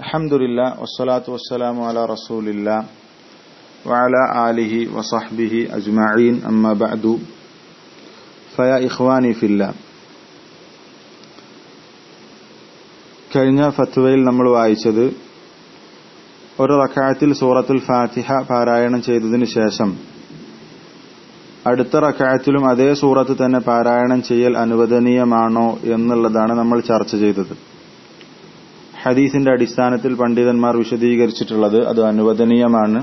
الحمد لله والصلاة والسلام على رسول الله وعلى آله وصحبه أجمعين أما بعد فيا إخواني في الله കഴിഞ്ഞ ഫത്വയിൽ നമ്മൾ വായിച്ചത് ഒരു റക്കായത്തിൽ സൂറത്തുൽ ഫാത്തിഹ പാരായണം ചെയ്തതിനു ശേഷം അടുത്ത റക്കായത്തിലും അതേ സൂറത്ത് തന്നെ പാരായണം ചെയ്യൽ അനുവദനീയമാണോ എന്നുള്ളതാണ് നമ്മൾ ചർച്ച ചെയ്തത് ഹദീസിന്റെ അടിസ്ഥാനത്തിൽ പണ്ഡിതന്മാർ വിശദീകരിച്ചിട്ടുള്ളത് അത് അനുവദനീയമാണ്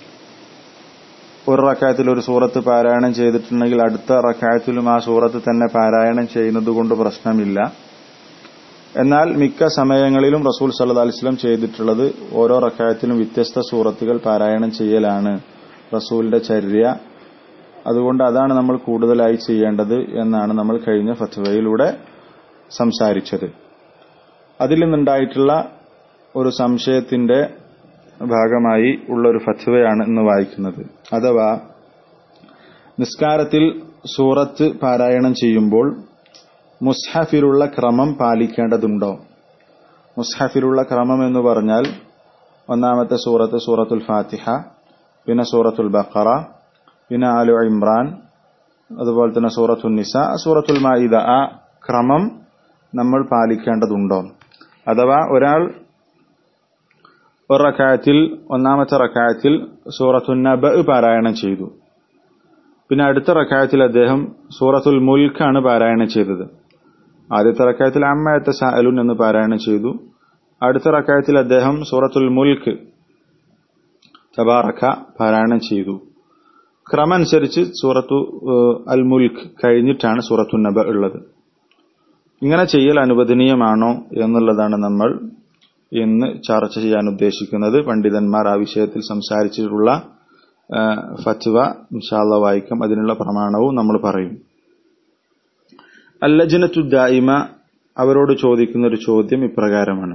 ഒരു റക്കായത്തിൽ ഒരു സൂറത്ത് പാരായണം ചെയ്തിട്ടുണ്ടെങ്കിൽ അടുത്ത റക്കായത്തിലും ആ സൂറത്ത് തന്നെ പാരായണം ചെയ്യുന്നത് കൊണ്ട് പ്രശ്നമില്ല എന്നാൽ മിക്ക സമയങ്ങളിലും റസൂൽ സല്ലാ അലിസ്ലം ചെയ്തിട്ടുള്ളത് ഓരോ റക്കായത്തിലും വ്യത്യസ്ത സൂറത്തുകൾ പാരായണം ചെയ്യലാണ് റസൂലിന്റെ ചര്യ അതുകൊണ്ട് അതാണ് നമ്മൾ കൂടുതലായി ചെയ്യേണ്ടത് എന്നാണ് നമ്മൾ കഴിഞ്ഞ ഫത്വയിലൂടെ സംസാരിച്ചത് അതിൽ നിന്നുണ്ടായിട്ടുള്ള ഒരു സംശയത്തിന്റെ ഭാഗമായി ഉള്ള ഒരു ഫത്വയാണ് ഇന്ന് വായിക്കുന്നത് അഥവാ നിസ്കാരത്തിൽ സൂറത്ത് പാരായണം ചെയ്യുമ്പോൾ മുസ്ഹഫിലുള്ള ക്രമം പാലിക്കേണ്ടതുണ്ടോ മുസ്ഹഫിലുള്ള ക്രമം എന്ന് പറഞ്ഞാൽ ഒന്നാമത്തെ സൂറത്ത് സൂറത്തുൽ ഫാത്തിഹ പിന്നെ സൂറത്തുൽ ബഖറ പിന്നെ ആലു ഇമ്രാൻ അതുപോലെ തന്നെ സൂറത്തുൽ നിസ സൂറത്തുൽ മായിദ ആ ക്രമം നമ്മൾ പാലിക്കേണ്ടതുണ്ടോ അഥവാ ഒരാൾ ഒരു റക്കായത്തിൽ ഒന്നാമത്തെ റക്കായത്തിൽ സൂറത്തുൽ നബ പാരായണം ചെയ്തു പിന്നെ അടുത്ത റക്കായത്തിൽ അദ്ദേഹം സൂറത്തുൽ മുൽക്കാണ് പാരായണം ചെയ്തത് ആദ്യത്തെ റക്കായത്തിൽ അമ്മയത്തെ സാലുൻ എന്ന് പാരായണം ചെയ്തു അടുത്ത റക്കായത്തിൽ അദ്ദേഹം സൂറത്തുൽ മുൽക്ക് തബാറക്ക പാരായണം ചെയ്തു ക്രമനുസരിച്ച് സൂറത്തു അൽ മുൽക്ക് കഴിഞ്ഞിട്ടാണ് സൂറത്തു നബ ഉള്ളത് ഇങ്ങനെ ചെയ്യൽ അനുവദനീയമാണോ എന്നുള്ളതാണ് നമ്മൾ ഇന്ന് ചർച്ച ചെയ്യാൻ ഉദ്ദേശിക്കുന്നത് പണ്ഡിതന്മാർ ആ വിഷയത്തിൽ സംസാരിച്ചിട്ടുള്ള ഫത്വ ഇൻഷാല്ല വായിക്കാം അതിനുള്ള പ്രമാണവും നമ്മൾ പറയും അല്ലജനത്തു ദായിമ അവരോട് ചോദിക്കുന്ന ഒരു ചോദ്യം ഇപ്രകാരമാണ്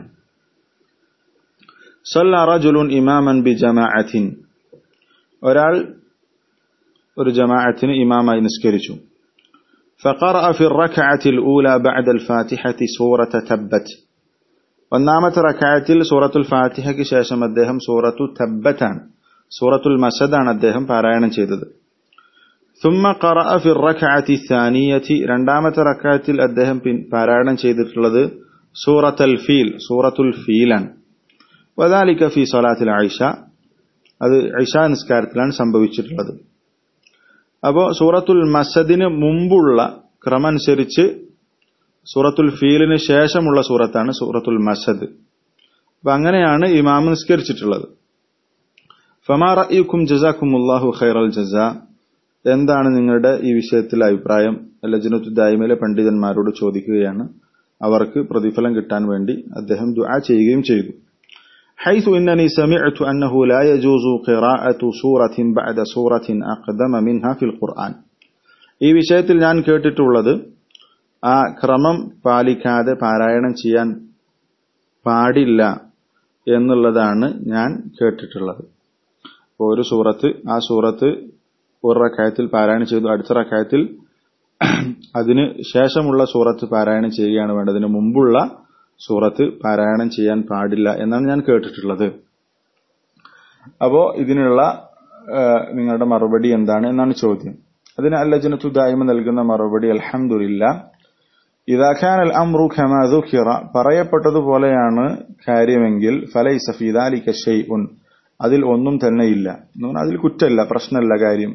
സല്ല റജുലുൻ ഇമാമൻ ബി ജമാഅത്തിൻ ഒരാൾ ഒരു ജമാഅത്തിന് ഇമാമായി നിസ്കരിച്ചു فقرأ في الركعة الأولى بعد الفاتحة سورة تبت ഒന്നാമത്തെ റക്കായത്തിൽ സൂറത്തുൽ ഫാത്തിഹയ്ക്ക് ശേഷം അദ്ദേഹം സൂറത്തു തബ്ബത്താണ് സൂറത്തുൽ മസദാണ് അദ്ദേഹം പാരായണം ചെയ്തത് ثم قرأ في الركعة الثانية രണ്ടാമത്തെ റക്കായത്തിൽ അദ്ദേഹം പാരായണം ചെയ്തിട്ടുള്ളത് സൂറത്തുൽ ഫീൽ സൂറത്തുൽ ഫീലാണ് വദാലിക ഫി സലാത്തിൽ ഐഷ അത് ഐഷ നിസ്കാരത്തിലാണ് സംഭവിച്ചിട്ടുള്ളത് അപ്പോ സൂറത്തുൽ മസദിന് മുമ്പുള്ള ക്രമനുസരിച്ച് സൂറത്തുൽ ഫീലിന് ശേഷമുള്ള സൂറത്താണ് സൂറത്തുൽ മസദ് അപ്പൊ അങ്ങനെയാണ് ഇമാം നിസ്കരിച്ചിട്ടുള്ളത് ഫമാ റഅയ്ക്കും ജസാക്കുമുല്ലാഹു ഖൈറൽ ജസ എന്താണ് നിങ്ങളുടെ ഈ വിഷയത്തിൽ അഭിപ്രായം ലജനത്തു ദായിമയിലെ പണ്ഡിതന്മാരോട് ചോദിക്കുകയാണ് അവർക്ക് പ്രതിഫലം കിട്ടാൻ വേണ്ടി അദ്ദേഹം ദുആ ചെയ്യുകയും ചെയ്തു حيث إنني سمعت أنه لا يجوز قراءة سورة بعد سورة أقدم منها في القرآن ഈ വിഷയത്തിൽ ഞാൻ കേട്ടിട്ടുള്ളത് ആ ക്രമം പാലിക്കാതെ പാരായണം ചെയ്യാൻ പാടില്ല എന്നുള്ളതാണ് ഞാൻ കേട്ടിട്ടുള്ളത് അപ്പോൾ ഒരു സൂറത്ത് ആ സൂറത്ത് ഒരു റക്കായത്തിൽ പാരായണം ചെയ്തു അടുത്ത റക്കായത്തിൽ അതിന് ശേഷമുള്ള സൂറത്ത് പാരായണം ചെയ്യുകയാണ് വേണ്ടതിന് മുമ്പുള്ള സൂറത്ത് പാരായണം ചെയ്യാൻ പാടില്ല എന്നാണ് ഞാൻ കേട്ടിട്ടുള്ളത് അപ്പോ ഇതിനുള്ള നിങ്ങളുടെ മറുപടി എന്താണ് എന്നാണ് ചോദ്യം അതിന് അല്ലജനത്തു ദായ്മ നൽകുന്ന മറുപടി അൽഹമില്ല ഇതാഖാൻ അൽ അമ്രു ഖമാദുഖിറ പറയപ്പെട്ടതുപോലെയാണ് കാര്യമെങ്കിൽ ഫലൈ സഫീദാലിക ഷെയ്ഉൻ അതിൽ ഒന്നും തന്നെ ഇല്ല അതിൽ കുറ്റല്ല പ്രശ്നമല്ല കാര്യം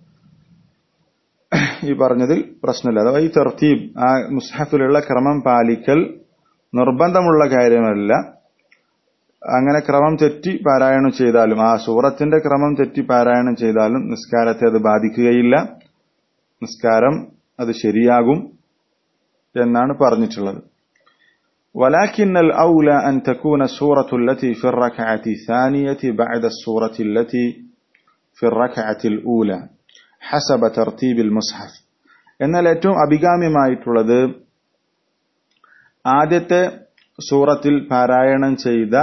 ഈ പറഞ്ഞതിൽ പ്രശ്നമില്ല അഥവാ ഈ തർത്തീബ് ആ മുസ്ഹഫിലുള്ള ക്രമം പാലിക്കൽ നിർബന്ധമുള്ള കാര്യമല്ല അങ്ങനെ ക്രമം തെറ്റി പാരായണം ചെയ്താലും ആ സൂറത്തിന്റെ ക്രമം തെറ്റി പാരായണം ചെയ്താലും നിസ്കാരത്തെ അത് ബാധിക്കുകയില്ല നിസ്കാരം അത് ശരിയാകും എന്നാണ് പറഞ്ഞിട്ടുള്ളത് ولكن الأولى أن تكون السورة التي في الركعة الثانية بعد السورة التي في الركعة الأولى حسب ترتيب المصحف എന്നാൽ ഏറ്റവും അഭികാമ്യമായിട്ടുള്ളത് ആദ്യത്തെ സൂറത്തിൽ പാരായണം ചെയ്ത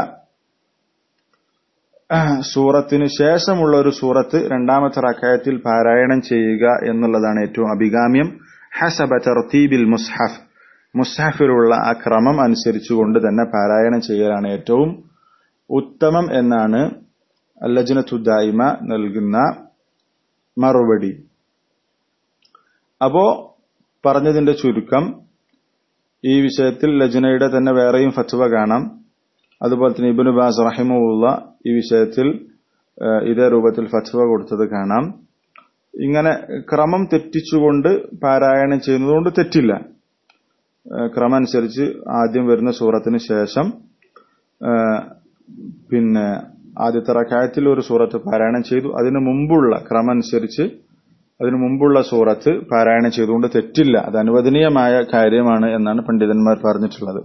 സൂറത്തിന് ശേഷമുള്ള ഒരു സൂറത്ത് രണ്ടാമത്തെ റക്കായത്തിൽ പാരായണം ചെയ്യുക എന്നുള്ളതാണ് ഏറ്റവും അഭികാമ്യം ഹസബ തർത്തീബിൽ മുസ്ഹഫ് മുസ്ഹഫിലുള്ള ആ ക്രമം അനുസരിച്ചുകൊണ്ട് തന്നെ പാരായണം ചെയ്യലാണ് ഏറ്റവും ഉത്തമം എന്നാണ് അല്ലജനത്തുദായ്മ നൽകുന്ന മറുപടി അപ്പോ പറഞ്ഞതിന്റെ ചുരുക്കം ഈ വിഷയത്തിൽ ലജനയുടെ തന്നെ വേറെയും ഫത്വ കാണാം അതുപോലെ തന്നെ ഇബിനു ബാസ് റഹിമുള്ള ഈ വിഷയത്തിൽ ഇതേ രൂപത്തിൽ ഫത്വ കൊടുത്തത് കാണാം ഇങ്ങനെ ക്രമം തെറ്റിച്ചുകൊണ്ട് പാരായണം ചെയ്യുന്നതുകൊണ്ട് തെറ്റില്ല ക്രമം അനുസരിച്ച് ആദ്യം വരുന്ന സൂറത്തിന് ശേഷം പിന്നെ ആദ്യത്തെ റക്കായത്തിൽ ഒരു സൂറത്ത് പാരായണം ചെയ്തു അതിനു മുമ്പുള്ള ക്രമം അനുസരിച്ച് അതിനു മുമ്പുള്ള സൂറത്ത് പാരായണം ചെയ്തുകൊണ്ട് തെറ്റില്ല അത് അനുവദനീയമായ കാര്യമാണ് എന്നാണ് പണ്ഡിതന്മാർ പറഞ്ഞിട്ടുള്ളത്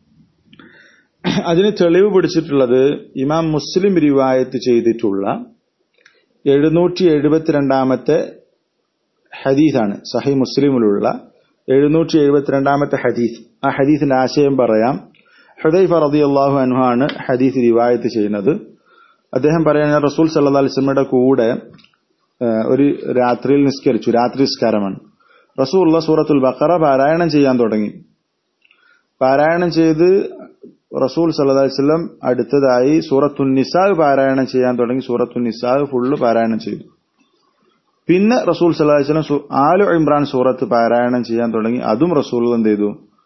അതിന് തെളിവ് പിടിച്ചിട്ടുള്ളത് ഇമാം മുസ്ലിം റിവായത്ത് ചെയ്തിട്ടുള്ള എഴുന്നൂറ്റി എഴുപത്തിരണ്ടാമത്തെ ഹദീസാണ് സഹി മുസ്ലിമിലുള്ള എഴുന്നൂറ്റി എഴുപത്തിരണ്ടാമത്തെ ഹദീസ് ആ ഹദീസിന്റെ ആശയം പറയാം ഹുദൈഫ റളിയല്ലാഹു അൻഹു ആണ് ഹദീസ് റിവായത്ത് ചെയ്യുന്നത് അദ്ദേഹം പറയുന്നത് റസൂൽ സല്ലല്ലാഹു അലൈഹി വസല്ലമയുടെ കൂടെ ഒരു രാത്രിയിൽ നിസ്കരിച്ചു രാത്രി നിസ്കാരമാണ് റസൂൽ സൂറത്തുൽ ബഖറ പാരായണം ചെയ്യാൻ തുടങ്ങി പാരായണം ചെയ്ത് റസൂൽ സല്ലല്ലാഹു അലൈഹി വസല്ലം അടുത്തതായി സൂറത്തുൻ നിസാ പാരായണം ചെയ്യാൻ തുടങ്ങി സൂറത്തുൻ നിസാ ഫുള്ള് പാരായണം ചെയ്തു പിന്നെ റസൂൽ സല്ലല്ലാഹു അലൈഹി വസല്ലം ആലു ഇമ്രാൻ സൂറത്ത് പാരായണം ചെയ്യാൻ തുടങ്ങി അതും റസൂൽ എന്ത് ചെയ്തു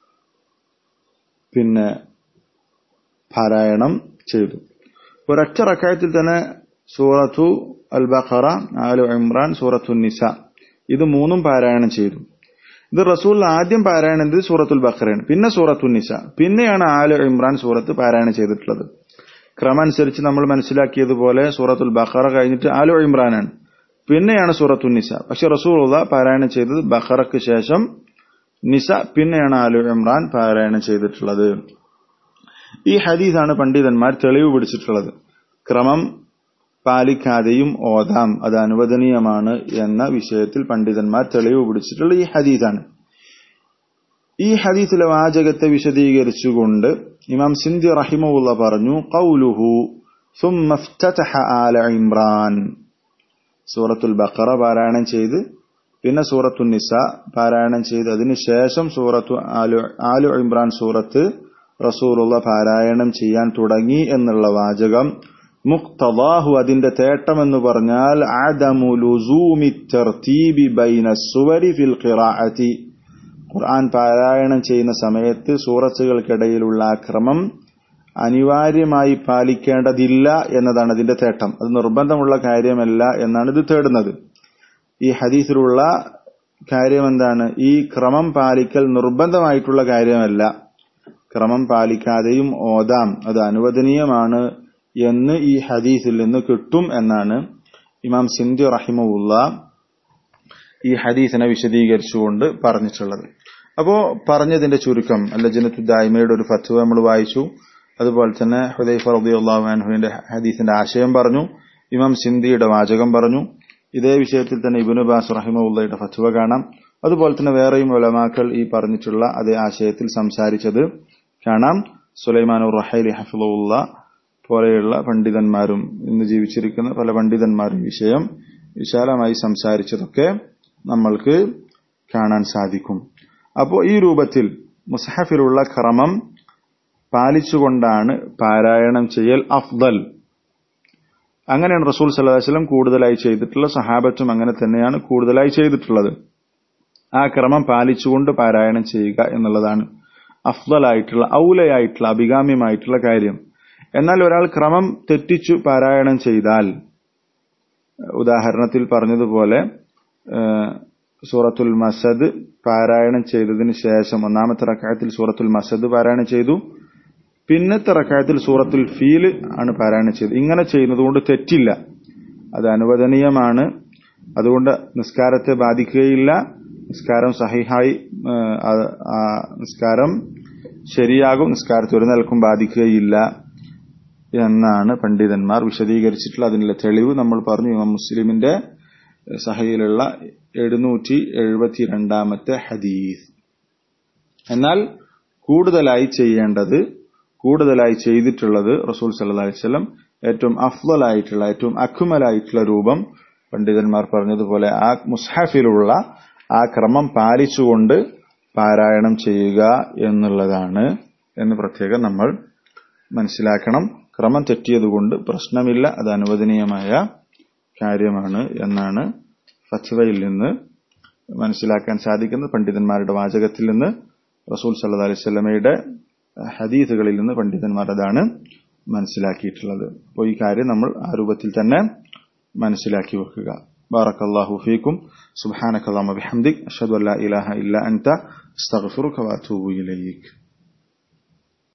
പിന്നെ പാരായണം ചെയ്തു ഒരൊറ്റ റക്കായത്തിൽ തന്നെ സൂറത്തു അൽ ബഖറ ആലു ഇമ്രാൻ സൂറത്തു നിസ ഇത് മൂന്നും പാരായണം ചെയ്തു ഇത് റസൂൽ ആദ്യം പാരായണം ചെയ്തത് സൂറത്തുൽ ബഖറയാണ് പിന്നെ സൂറത്തു നിസ പിന്നെയാണ് ആലു ഇമ്രാൻ സൂറത്ത് പാരായണം ചെയ്തിട്ടുള്ളത് ക്രമമനുസരിച്ച് നമ്മൾ മനസ്സിലാക്കിയതുപോലെ സൂറത്തുൽ ബഖറ കഴിഞ്ഞിട്ട് ആലു ഇമ്രാനാണ് പിന്നെയാണ് സൂറത്തു നിസ പക്ഷെ റസൂൽ പാരായണം ചെയ്തത് ബഖറക്ക് ശേഷം നിസ പിന്നെയാണ് ആലു ഇമ്രാൻ പാരായണം ചെയ്തിട്ടുള്ളത് ഈ ഹദീസാണ് പണ്ഡിതന്മാർ തെളിവ് പിടിച്ചിട്ടുള്ളത് ക്രമം പാലിക്കാതെയും ഓതാം അത് അനുവദനീയമാണ് എന്ന വിഷയത്തിൽ പണ്ഡിതന്മാർ തെളിവ് പിടിച്ചിട്ടുള്ള ഈ ഹദീസാണ് ഈ ഹദീസിലെ വാചകത്തെ വിശദീകരിച്ചുകൊണ്ട് ഇമാം സിന്ധി റഹിമുള്ള പറഞ്ഞു കൗലുഹു ثم افتتح آل عمران സൂറത്തുൽ ബഖറ പാരായണം ചെയ്ത് പിന്നെ സൂറത്തു നിസ പാരായണം ചെയ്ത് അതിനുശേഷം സൂറത്തു ആലു ആലു ഇമ്രാൻ സൂറത്ത് റസൂലുള്ള പാരായണം ചെയ്യാൻ തുടങ്ങി എന്നുള്ള വാചകം മുക്തദാഹു അതിന്റെ തേട്ടം എന്ന് പറഞ്ഞാൽ ആദമു ലുസൂമി തർതീബി ബൈന സുവരി ഫിൽ ഖിറാഅത്തി ഖുർആൻ പാരായണം ചെയ്യുന്ന സമയത്ത് സൂറത്തുകൾക്കിടയിലുള്ള ആ ക്രമം അനിവാര്യമായി പാലിക്കേണ്ടതില്ല എന്നതാണ് അതിന്റെ തേട്ടം അത് നിർബന്ധമുള്ള കാര്യമല്ല എന്നാണ് ഇത് തേടുന്നത് ഈ ഹദീസിലുള്ള കാര്യം എന്താണ് ഈ ക്രമം പാലിക്കൽ നിർബന്ധമായിട്ടുള്ള കാര്യമല്ല ക്രമം പാലിക്കാതെയും ഓതാം അത് അനുവദനീയമാണ് എന്ന് ഈ ഹദീസിൽ നിന്ന് കിട്ടും എന്നാണ് ഇമാം സിന്ധു റഹിമുള്ള ഈ ഹദീസിനെ വിശദീകരിച്ചുകൊണ്ട് പറഞ്ഞിട്ടുള്ളത് അപ്പോ പറഞ്ഞതിന്റെ ചുരുക്കം അല്ല ജനത്തുദായ്മയുടെ ഒരു ഫത്വ നമ്മൾ വായിച്ചു അതുപോലെ തന്നെ ഹുദൈഫ റബിയുള്ളാഹുവിന്റെ ഹദീസിന്റെ ആശയം പറഞ്ഞു ഇമാം സിന്ധിയുടെ വാചകം പറഞ്ഞു ഇതേ വിഷയത്തിൽ തന്നെ ഇബിനു ബാസ് റഹിമുള്ളയുടെ ഫത്വ കാണാം അതുപോലെ തന്നെ വേറെയും ഉലമാക്കൾ ഈ പറഞ്ഞിട്ടുള്ള അതേ ആശയത്തിൽ സംസാരിച്ചത് കാണാം സുലൈമാനു റഹൈലി ഹഫിലുള്ള പോലെയുള്ള പണ്ഡിതന്മാരും ഇന്ന് ജീവിച്ചിരിക്കുന്ന പല പണ്ഡിതന്മാരും വിഷയം വിശാലമായി സംസാരിച്ചതൊക്കെ നമ്മൾക്ക് കാണാൻ സാധിക്കും അപ്പോൾ ഈ രൂപത്തിൽ മുസഹഫിലുള്ള ക്രമം പാലിച്ചുകൊണ്ടാണ് പാരായണം ചെയ്യൽ അഫ്ദൽ അങ്ങനെയാണ് റസൂൽ സല്ലല്ലാഹു അലൈഹി വസല്ലം കൂടുതലായി ചെയ്തിട്ടുള്ള സഹാബത്തും അങ്ങനെ തന്നെയാണ് കൂടുതലായി ചെയ്തിട്ടുള്ളത് ആ ക്രമം പാലിച്ചുകൊണ്ട് പാരായണം ചെയ്യുക എന്നുള്ളതാണ് അഫ്ദലായിട്ടുള്ള ഔലയായിട്ടുള്ള അഭികാമ്യമായിട്ടുള്ള കാര്യം എന്നാൽ ഒരാൾ ക്രമം തെറ്റിച്ചു പാരായണം ചെയ്താൽ ഉദാഹരണത്തിൽ പറഞ്ഞതുപോലെ സൂറത്തുൽ മസദ് പാരായണം ചെയ്തതിന് ശേഷം ഒന്നാമത്തെ റക്കായത്തിൽ സൂറത്തുൽ മസദ് പാരായണം ചെയ്തു പിന്നത്തെ റക്കായത്തിൽ സൂറത്തുൽ ഫീൽ ആണ് പാരായണം ചെയ്തത് ഇങ്ങനെ ചെയ്യുന്നത് കൊണ്ട് തെറ്റില്ല അത് അനുവദനീയമാണ് അതുകൊണ്ട് നിസ്കാരത്തെ ബാധിക്കുകയില്ല നിസ്കാരം സഹിഹായി നിസ്കാരം ശരിയാകും നിസ്കാരത്തെ ഒരു നിലക്കും ബാധിക്കുകയില്ല എന്നാണ് പണ്ഡിതന്മാർ വിശദീകരിച്ചിട്ടുള്ള അതിനുള്ള തെളിവ് നമ്മൾ പറഞ്ഞു ഇമാം മുസ്ലിമിന്റെ സഹയിലുള്ള എഴുന്നൂറ്റി എഴുപത്തിരണ്ടാമത്തെ ഹദീസ് എന്നാൽ കൂടുതലായി ചെയ്യേണ്ടത് കൂടുതലായി ചെയ്തിട്ടുള്ളത് റസൂൽ സല്ലാ അലൈവല്ലം ഏറ്റവും അഫ്ലായിട്ടുള്ള ഏറ്റവും അക്കുമലായിട്ടുള്ള രൂപം പണ്ഡിതന്മാർ പറഞ്ഞതുപോലെ ആ മുസ്ഹാഫിലുള്ള ആ ക്രമം പാലിച്ചുകൊണ്ട് പാരായണം ചെയ്യുക എന്നുള്ളതാണ് എന്ന് പ്രത്യേകം നമ്മൾ മനസ്സിലാക്കണം ക്രമം തെറ്റിയതുകൊണ്ട് പ്രശ്നമില്ല അത് അനുവദനീയമായ കാര്യമാണ് എന്നാണ് ഫത്വയിൽ നിന്ന് മനസ്സിലാക്കാൻ സാധിക്കുന്നത് പണ്ഡിതന്മാരുടെ വാചകത്തിൽ നിന്ന് റസൂൽ സല്ലാ അലൈഹി സ്വലമയുടെ ഹദീസുകളിൽ നിന്ന് പണ്ഡിതന്മാർ അതാണ് മനസ്സിലാക്കിയിട്ടുള്ളത് അപ്പോൾ ഈ കാര്യം നമ്മൾ ആ രൂപത്തിൽ തന്നെ മനസ്സിലാക്കി വെക്കുക بارك الله فيكم سبحانك اللهم وبحمدك أشهد أن لا إله إلا أنت استغفرك وأتوب إليك